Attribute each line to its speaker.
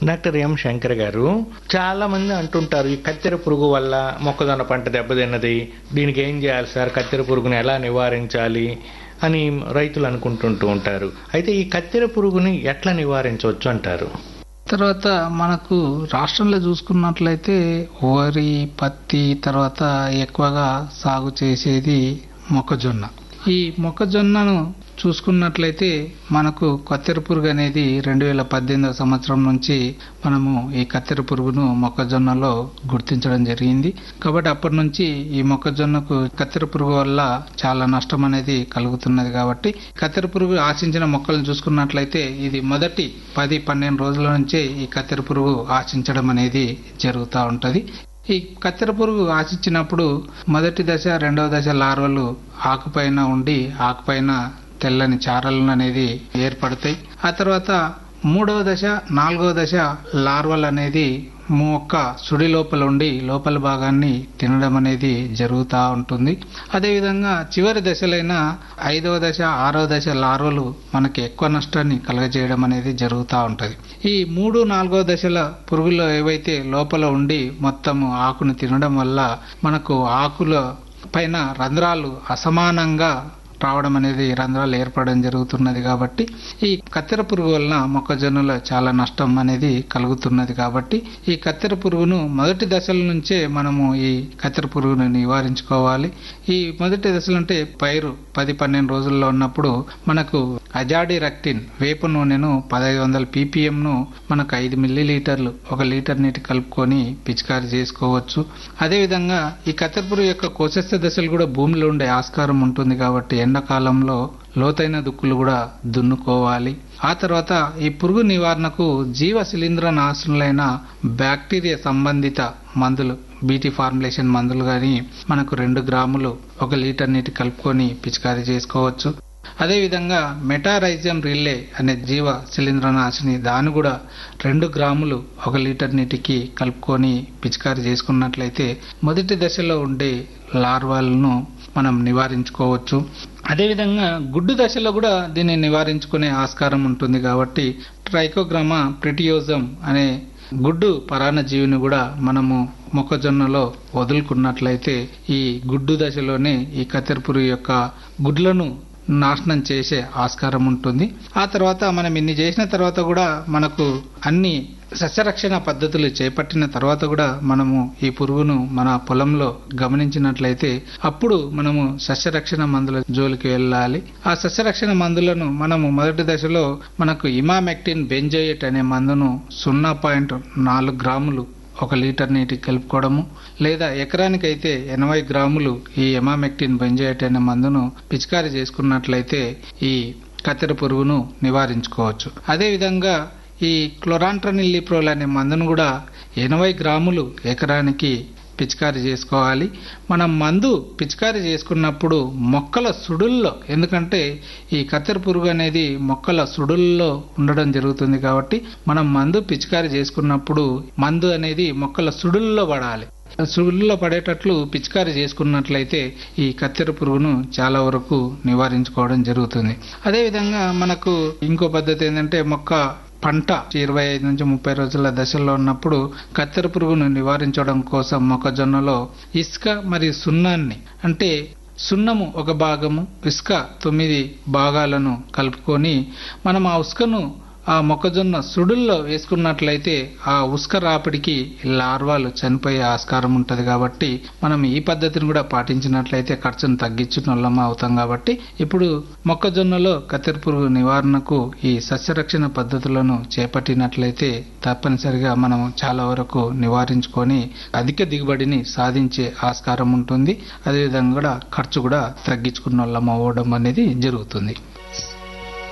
Speaker 1: doctor M Shankar గారు చాలా మంది అంటుంటారు ఈ కత్తెర పురుగు వల్ల మొక్కజొన్న పంట దెబ్బతిన్నది దీనికి ఏం చేయాలి సార్ కత్తెర పురుగుని ఎలా నివారించాలి అని రైతులు అనుకుంటుంటూ ఉంటారు అయితే ఈ కత్తెర పురుగుని ఎట్లా నివారించవచ్చు అంటారు
Speaker 2: తర్వాత మనకు రాష్ట్రంలో చూసుకున్నట్లయితే వరి పత్తి తర్వాత ఎక్కువగా సాగు చేసేది మొక్కజొన్న ఈ మొక్కజొన్నను చూసుకున్నట్లయితే మనకు కత్తెర పురుగు అనేది రెండు వేల పద్దెనిమిదవ సంవత్సరం నుంచి మనము ఈ కత్తెర పురుగును మొక్కజొన్నలో గుర్తించడం జరిగింది కాబట్టి అప్పటి నుంచి ఈ మొక్కజొన్నకు కత్తెర పురుగు వల్ల చాలా నష్టం అనేది కలుగుతున్నది కాబట్టి కత్తెర పురుగు ఆశించిన మొక్కలను చూసుకున్నట్లయితే ఇది మొదటి పది పన్నెండు రోజుల నుంచే ఈ కత్తెర పురుగు ఆశించడం అనేది జరుగుతూ ఉంటది ఈ కత్తెర పురుగు ఆశించినప్పుడు మొదటి దశ రెండవ దశ లార్వలు ఆకుపైన ఉండి ఆకుపైన తెల్లని చారలు అనేది ఏర్పడతాయి ఆ తర్వాత మూడవ దశ నాలుగవ దశ లార్వల్ అనేది మొక్క సుడి లోపల ఉండి లోపల భాగాన్ని తినడం అనేది జరుగుతూ ఉంటుంది అదేవిధంగా చివరి దశలైన ఐదవ దశ ఆరవ దశ లార్వలు మనకి ఎక్కువ నష్టాన్ని కలగజేయడం అనేది జరుగుతూ ఉంటుంది ఈ మూడు నాలుగవ దశల పురుగులు ఏవైతే లోపల ఉండి మొత్తము ఆకును తినడం వల్ల మనకు ఆకుల పైన రంధ్రాలు అసమానంగా రావడం అనేది రంధ్రాలు ఏర్పడడం జరుగుతున్నది కాబట్టి ఈ కత్తెర పురుగు వలన మొక్కజొన్నలో చాలా నష్టం అనేది కలుగుతున్నది కాబట్టి ఈ కత్తెర పురుగును మొదటి దశల నుంచే మనము ఈ కత్తెర పురుగును నివారించుకోవాలి ఈ మొదటి దశలు అంటే పైరు పది పన్నెండు రోజుల్లో ఉన్నప్పుడు మనకు అజాడి రక్టిన్ వేప నూనెను పదహైదు వందల పీపీఎం ను మనకు ఐదు మిల్లీ లీటర్లు ఒక లీటర్ నీటి కలుపుకొని పిచికారి చేసుకోవచ్చు అదేవిధంగా ఈ కత్తెర పురుగు యొక్క కోశస్థ దశలు కూడా భూమిలో ఉండే ఆస్కారం ఉంటుంది కాబట్టి ఎండాకాలంలో లోతైన దుక్కులు కూడా దున్నుకోవాలి ఆ తర్వాత ఈ పురుగు నివారణకు జీవ శిలీంద్ర నాశనులైన బ్యాక్టీరియా సంబంధిత మందులు బీటీ ఫార్ములేషన్ మందులు గాని మనకు రెండు గ్రాములు ఒక లీటర్ నీటి కలుపుకొని పిచికారీ చేసుకోవచ్చు అదేవిధంగా మెటారైజం రిల్లే అనే జీవ శిలీంద్రనాశిని దాన్ని కూడా రెండు గ్రాములు ఒక లీటర్ నీటికి కలుపుకొని పిచికారీ చేసుకున్నట్లయితే మొదటి దశలో ఉండే లార్వాలను మనం నివారించుకోవచ్చు అదేవిధంగా గుడ్డు దశలో కూడా దీన్ని నివారించుకునే ఆస్కారం ఉంటుంది కాబట్టి ట్రైకోగ్రామా ప్రిటియోజం అనే గుడ్డు పరాన్నజీవిని కూడా మనము మొక్కజొన్నలో వదులుకున్నట్లయితే ఈ గుడ్డు దశలోనే ఈ కత్తెర పురుగు యొక్క గుడ్లను నాశనం చేసే ఆస్కారం ఉంటుంది ఆ తర్వాత మనం ఇన్ని చేసిన తర్వాత కూడా మనకు అన్ని సస్యరక్షణ పద్ధతులు చేపట్టిన తర్వాత కూడా మనము ఈ పురుగును మన పొలంలో గమనించినట్లయితే అప్పుడు మనము సస్యరక్షణ మందుల జోలికి వెళ్ళాలి ఆ సస్యరక్షణ మందులను మనము మొదటి దశలో మనకు ఇమామెక్టిన్ బెంజోయేట్ అనే మందును సున్నా పాయింట్ నాలుగు గ్రాములు ఒక లీటర్ నీటికి కలుపుకోవడము లేదా ఎకరానికైతే ఎనభై గ్రాములు ఈ ఎమామెక్టిన్ బెంజోయేట్ అనే మందును పిచికారీ చేసుకున్నట్లయితే ఈ కత్తెర పురుగును నివారించుకోవచ్చు అదేవిధంగా ఈ క్లోరాంట్రనిల్లిప్రోల్ అనే మందును కూడా ఎనభై గ్రాములు ఎకరానికి పిచికారీ చేసుకోవాలి మనం మందు పిచికారీ చేసుకున్నప్పుడు మొక్కల సుడుల్లో ఎందుకంటే ఈ కత్తెర పురుగు అనేది మొక్కల సుడుల్లో ఉండడం జరుగుతుంది కాబట్టి మనం మందు పిచికారీ చేసుకున్నప్పుడు మందు అనేది మొక్కల సుడుల్లో పడాలి సుడుల్లో పడేటట్లు పిచికారీ చేసుకున్నట్లయితే ఈ కత్తెర పురుగును చాలా వరకు నివారించుకోవడం జరుగుతుంది అదేవిధంగా మనకు ఇంకో పద్ధతి ఏంటంటే మొక్క పంట ఇరవై ఐదు నుంచి ముప్పై రోజుల దశలో ఉన్నప్పుడు కత్తెర పురుగును నివారించడం కోసం మొక్కజొన్నలో ఇసుక మరియు సున్నాన్ని అంటే సున్నము ఒక భాగము ఇసుక తొమ్మిది భాగాలను కలుపుకొని మనం ఆ ఉసుకను ఆ మొక్కజొన్న సుడుల్లో వేసుకున్నట్లయితే ఆ ఉసుక రాపిడికి లార్వాలు చనిపోయే ఆస్కారం ఉంటుంది కాబట్టి మనం ఈ పద్ధతిని కూడా పాటించినట్లయితే ఖర్చును తగ్గించిన వాళ్ళం అవుతాం కాబట్టి ఇప్పుడు మొక్కజొన్నలో కత్తెర పురుగు నివారణకు ఈ సస్యరక్షణ పద్ధతులను చేపట్టినట్లయితే తప్పనిసరిగా మనం చాలా వరకు నివారించుకొని అధిక దిగుబడిని సాధించే ఆస్కారం ఉంటుంది అదేవిధంగా కూడా ఖర్చు కూడా తగ్గించుకున్న వాళ్ళం అవ్వడం అనేది జరుగుతుంది